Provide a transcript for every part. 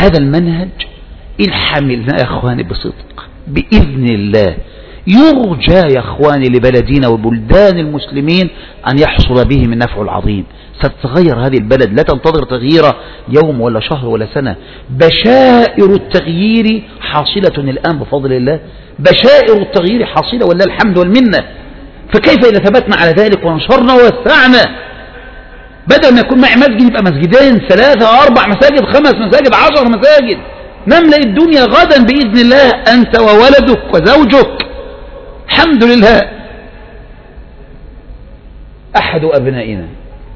هذا المنهج إن حملنا يا أخواني بصدق بإذن الله يرجى يا أخواني لبلدنا وبلدان المسلمين أن يحصل به من نفع العظيم ستتغير هذه البلد لا تنتظر تغييره يوم ولا شهر ولا سنة بشائر التغيير حاصلة الآن بفضل الله بشائر التغيير حاصلة ولا الحمد والمنة فكيف إذا ثبتنا على ذلك ونشرنا ووسعنا بدل ما يكون معي مسجد يبقى مسجدين ثلاثة أربع مساجد خمس مساجد عشر مساجد نملأ الدنيا غدا بإذن الله أنت وولدك وزوجك الحمد لله أحد أبنائنا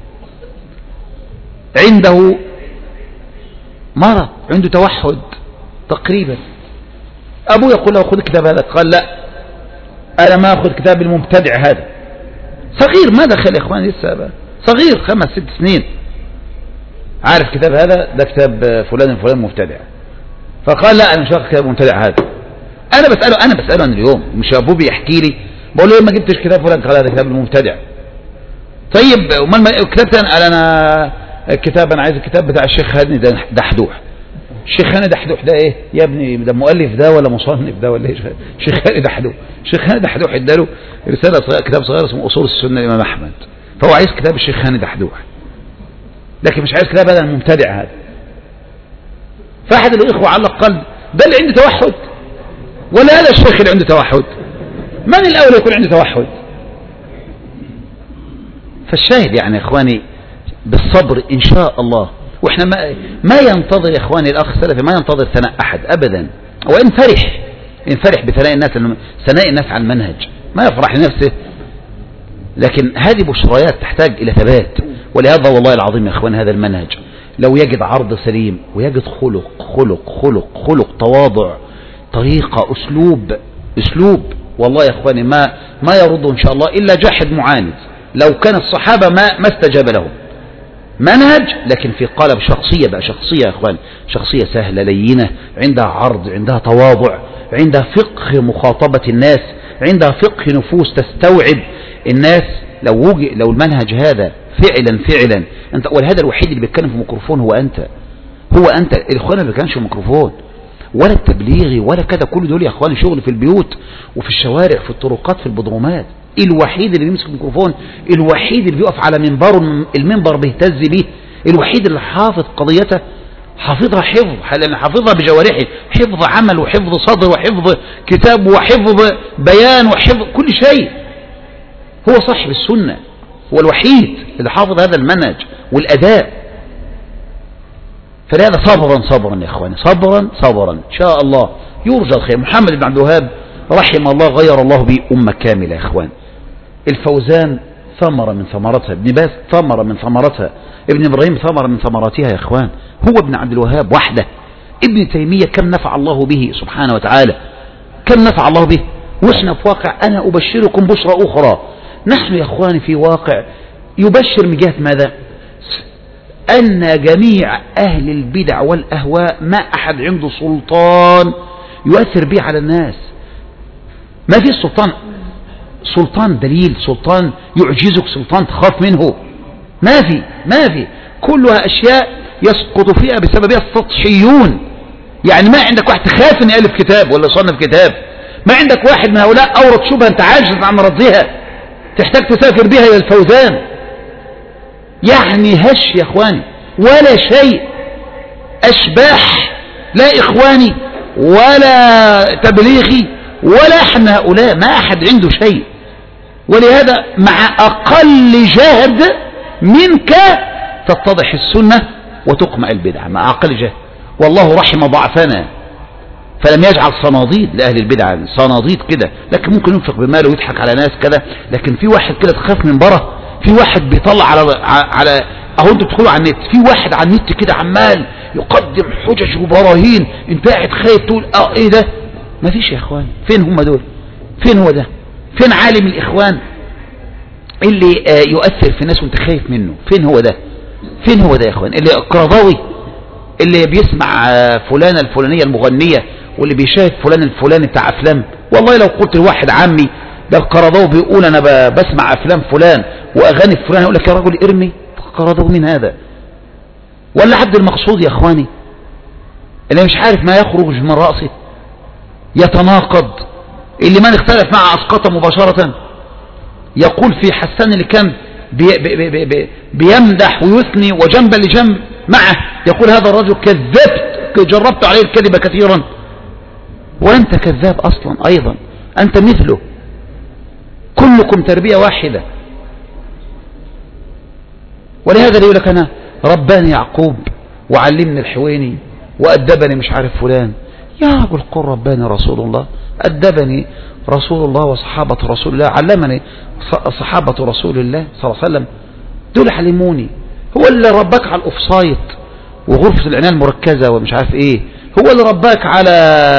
عنده مرض عنده توحد تقريبا أبوه يقول له خذ كتاب هذا قال لا أنا ما أخذ كتاب المبتدع هذا صغير ما دخل يا إخواني لسه صغير خمس ست سنين عارف كتاب هذا ده كتاب فلان فلان مبتدع فقال لا أنا مش هاخذ كتاب مبتدع هذا أنا بسأله أنا بسأله عن اليوم مش أبوه بيحكي لي بقول له ما جبتش كتاب فلان قال هذا كتاب المبتدع طيب امال كتاب قال أنا الكتاب أنا عايز الكتاب بتاع الشيخ هاني دحدوح الشيخ هاني دحدوح ده ايه يا ابني ده مؤلف ده ولا مصنف ده ولا ايه الشيخ هاني دحدوح الشيخ هاني دحدوح اداله رسالة صغيرة كتاب صغير اسمه أصول السنة الإمام أحمد فهو عايز كتاب الشيخ هاني دحدوح لكن مش عايز كتاب هذا المبتدع هذا فأحد الإخوة علق قال ده اللي عنده توحد ولا هذا الشيخ اللي عنده توحد من الأول يكون عنده توحد فالشاهد يعني يا إخواني بالصبر إن شاء الله وإحنا ما, ما ينتظر يا إخواني الأخ السلفي ما ينتظر ثناء أحد أبدا وإن فرح إن فرح بثناء الناس ثناء الناس على المنهج ما يفرح لنفسه لكن هذه بشريات تحتاج إلى ثبات ولهذا والله العظيم يا إخوان هذا المنهج لو يجد عرض سليم ويجد خلق خلق خلق خلق تواضع طريقة أسلوب أسلوب والله يا إخواني ما ما يرد إن شاء الله إلا جاحد معاند لو كان الصحابة ما ما استجاب لهم منهج لكن في قالب شخصية بقى شخصية يا إخوان شخصية سهلة لينة عندها عرض عندها تواضع عندها فقه مخاطبة الناس عندها فقه نفوس تستوعب الناس لو وجه لو المنهج هذا فعلا فعلا انت ولهذا الوحيد اللي بيتكلم في ميكروفون هو انت هو انت الاخوان اللي كانش ميكروفون ولا التبليغي ولا كذا كل دول يا اخواني شغل في البيوت وفي الشوارع في الطرقات في البضرومات الوحيد اللي بيمسك الميكروفون الوحيد اللي بيقف على منبره المنبر بيهتز بيه الوحيد اللي حافظ قضيته حافظها حفظ لأن حافظها بجوارحه حفظ عمل وحفظ صدر وحفظ كتاب وحفظ بيان وحفظ كل شيء هو صاحب السنة هو الوحيد اللي حافظ هذا المنهج والأداء فلهذا صبرا صبرا يا إخواني صبرا صبرا إن شاء الله يرجى الخير محمد بن عبد الوهاب رحم الله غير الله به أمة كاملة يا إخوان الفوزان ثمرة من ثمرتها ابن باز ثمرة من ثمرتها ابن إبراهيم ثمرة من ثمراتها يا إخوان هو ابن عبد الوهاب وحده ابن تيمية كم نفع الله به سبحانه وتعالى كم نفع الله به وإحنا في واقع أنا أبشركم بشرى أخرى نحن يا أخواني في واقع يبشر من جهة ماذا أن جميع أهل البدع والأهواء ما أحد عنده سلطان يؤثر به على الناس ما في سلطان سلطان دليل سلطان يعجزك سلطان تخاف منه ما في ما في كلها أشياء يسقط فيها بسببها السطحيون يعني ما عندك واحد تخاف ان يألف كتاب ولا يصنف كتاب ما عندك واحد من هؤلاء أورد شبهة أنت عاجز عن ردها تحتاج تسافر بها إلى الفوزان يعني هش يا إخواني ولا شيء أشباح لا إخواني ولا تبليغي ولا أحد من هؤلاء ما أحد عنده شيء ولهذا مع أقل جهد منك تتضح السنة وتقمع البدعة مع أقل جهد والله رحم ضعفنا فلم يجعل صناديد لأهل البدع صناديد كده لكن ممكن ينفق بماله ويضحك على ناس كده لكن في واحد كده تخاف من بره في واحد بيطلع على على اهو انتوا بتدخلوا على النت في واحد على النت كده عمال يقدم حجج وبراهين انت قاعد خايف تقول اه ايه ده ما فيش يا اخوان فين هم دول فين هو ده فين عالم الاخوان اللي آه يؤثر في الناس وانت خايف منه فين هو ده فين هو ده يا اخوان اللي القرضاوي اللي بيسمع آه فلانة الفلانية المغنية واللي بيشاهد فلان الفلاني بتاع افلام والله لو قلت لواحد عمي ده القرضاوي بيقول انا بسمع افلام فلان واغاني فلان يقول لك يا رجل ارمي القرضاوي من هذا ولا عبد المقصود يا اخواني اللي مش عارف ما يخرج من رأسه يتناقض اللي من اختلف معه أسقط مباشرة يقول في حسان اللي كان بي بي بي بي بيمدح ويثني وجنبا لجنب معه يقول هذا الرجل كذبت جربت عليه الكذب كثيرا وأنت كذاب أصلا أيضا أنت مثله كلكم تربية واحدة ولهذا يقول لك أنا رباني يعقوب وعلمني الحويني وأدبني مش عارف فلان يا رجل قل رباني رسول الله أدبني رسول الله وصحابة رسول الله علمني صحابة رسول الله صلى الله عليه وسلم دول علموني هو اللي رباك على الأوفسايت وغرفة العناية المركزة ومش عارف ايه هو اللي رباك على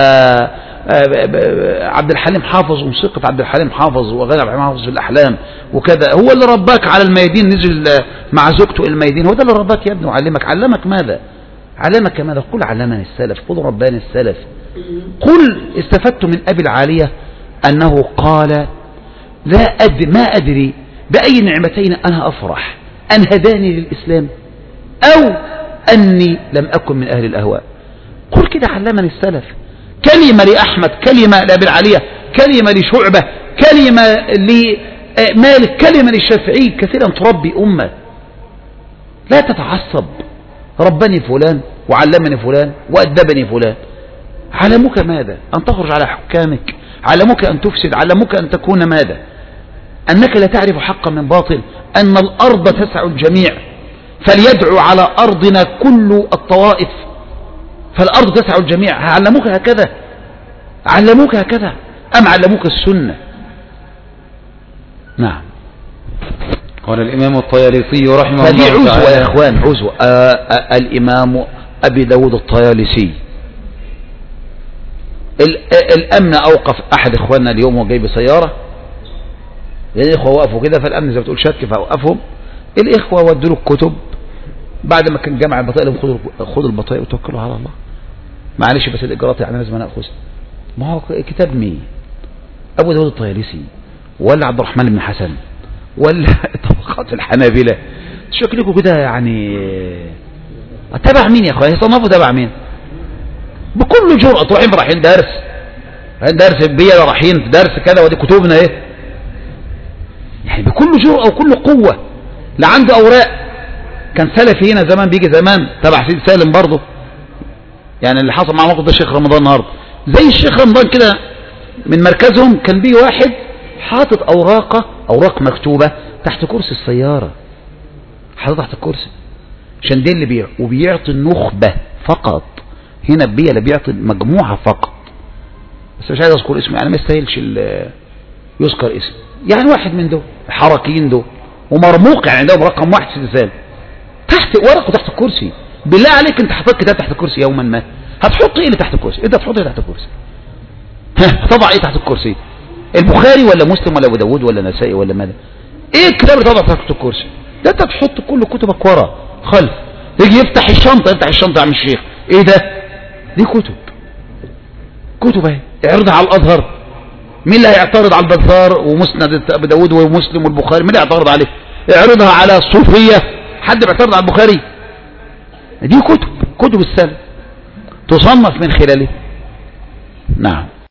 عبد الحليم حافظ وموسيقى عبد الحليم حافظ وغنى عبد الحليم حافظ في الأحلام وكذا هو اللي رباك على الميادين نزل مع زوجته الميادين هو ده اللي رباك يا ابني وعلمك علمك ماذا علمك ماذا قل علمني السلف قل رباني السلف قل استفدت من أبي العالية أنه قال لا أدري ما أدري بأي نعمتين أنا أفرح أن هداني للإسلام أو أني لم أكن من أهل الأهواء قل كده علمني السلف كلمة لأحمد كلمة لأبي العالية كلمة لشعبة كلمة لمالك كلمة للشافعي كثيرا تربي أمة لا تتعصب ربني فلان وعلمني فلان وأدبني فلان علمك ماذا أن تخرج على حكامك علمك أن تفسد علمك أن تكون ماذا أنك لا تعرف حقا من باطل أن الأرض تسع الجميع فليدعو على أرضنا كل الطوائف فالأرض تسع الجميع علموك هكذا علموك هكذا أم علموك السنة نعم قال الإمام الطيالسي رحمه فدي الله عزوة يا تعالى إخوان عزوة آه آه الإمام أبي داود الطيالسي ال- آه الأمن أوقف أحد إخواننا اليوم وهو جاي بسيارة الإخوة وقفوا كده فالأمن زي ما بتقول شك فأوقفهم الإخوة ودوا له الكتب بعد ما كان جمع البطائق لهم خدوا خدوا البطائق وتوكلوا على الله معلش بس الإجراءات يعني لازم أنا أخذها ما هو كتاب مين أبو داود الطيالسي ولا عبد الرحمن بن حسن ولا طبقات الحنابلة شكلكم كده يعني تبع مين يا اخويا يصنفوا تبع مين بكل جرأة رايحين رايحين درس رايحين درس بيا رايحين في درس كذا ودي كتبنا ايه يعني بكل جرأة وكل قوة لا عنده اوراق كان سلفي هنا زمان بيجي زمان تبع سيد سالم برضه يعني اللي حصل مع موقف ده الشيخ رمضان النهارده زي الشيخ رمضان كده من مركزهم كان بيجي واحد حاطط اوراقه اوراق مكتوبه تحت كرسي السياره حاططها تحت الكرسي عشان دي اللي بيع وبيعطي النخبه فقط هنا بيع اللي بيعطي مجموعه فقط بس مش عايز اذكر اسمه يعني ما يستاهلش ال- يذكر اسم يعني واحد من دول الحركيين دول ومرموق يعني عندهم رقم واحد في الرسالة تحت ورقه تحت الكرسي بالله عليك انت حطيت كتاب تحت الكرسي يوما ما هتحط ايه اللي تحت الكرسي انت هتحط ايه تحت الكرسي ها طبع ايه تحت الكرسي البخاري ولا مسلم ولا ابو داود ولا نسائي ولا ماذا ايه الكتاب اللي طبع تحت الكرسي ده انت تحط كل كتبك ورا خلف يجي يفتح الشنطه يفتح الشنطه يا عم الشيخ ايه ده دي كتب كتب اهي اعرضها على الازهر مين اللي هيعترض على البزار ومسند ابو داود ومسلم والبخاري مين اللي هيعترض عليه اعرضها على الصوفيه حد بيعترض على البخاري دي كتب كتب السلف تصنف من خلاله نعم